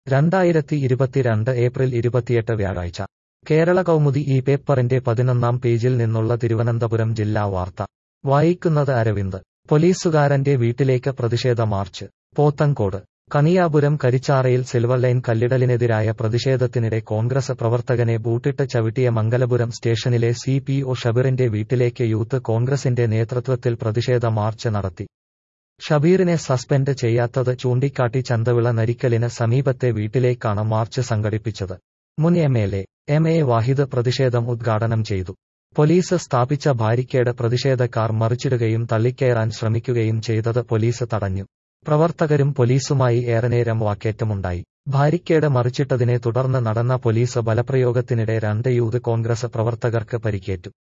രണ്ടായിരത്തി ഇരുപത്തിരണ്ട് ഏപ്രിൽ ഇരുപത്തിയെട്ട് വ്യാഴാഴ്ച കേരള കൗമുദി ഈ പേപ്പറിന്റെ പതിനൊന്നാം പേജിൽ നിന്നുള്ള തിരുവനന്തപുരം ജില്ലാ വാർത്ത വായിക്കുന്നത് അരവിന്ദ് പോലീസുകാരന്റെ വീട്ടിലേക്ക് പ്രതിഷേധ മാർച്ച് പോത്തങ്കോട് കണിയാപുരം കരിച്ചാറയിൽ സിൽവർ ലൈൻ കല്ലിടലിനെതിരായ പ്രതിഷേധത്തിനിടെ കോൺഗ്രസ് പ്രവർത്തകനെ ബൂട്ടിട്ട് ചവിട്ടിയ മംഗലപുരം സ്റ്റേഷനിലെ സി പി ഒ ഷബീറിന്റെ വീട്ടിലേക്ക് യൂത്ത് കോൺഗ്രസിന്റെ നേതൃത്വത്തിൽ പ്രതിഷേധ മാർച്ച് നടത്തി ഷബീറിനെ സസ്പെൻഡ് ചെയ്യാത്തത് ചൂണ്ടിക്കാട്ടി ചന്തവിള നരിക്കലിന് സമീപത്തെ വീട്ടിലേക്കാണ് മാർച്ച് സംഘടിപ്പിച്ചത് മുൻ M L A M A Vahid പ്രതിഷേധം ഉദ്ഘാടനം ചെയ്തു പോലീസ് സ്ഥാപിച്ച ബാരിക്കേഡ് പ്രതിഷേധക്കാർ മറിച്ചിടുകയും തള്ളിക്കയറാൻ ശ്രമിക്കുകയും ചെയ്തത് പോലീസ് തടഞ്ഞു പ്രവർത്തകരും പോലീസുമായി ഏറെനേരം വാക്കേറ്റമുണ്ടായി ബാരിക്കേഡ് മറിച്ചിട്ടതിനെ തുടർന്ന് നടന്ന പോലീസ് ബലപ്രയോഗത്തിനിടെ രണ്ട് യൂത്ത് കോൺഗ്രസ് പ്രവർത്തകർക്ക് പരിക്കേറ്റു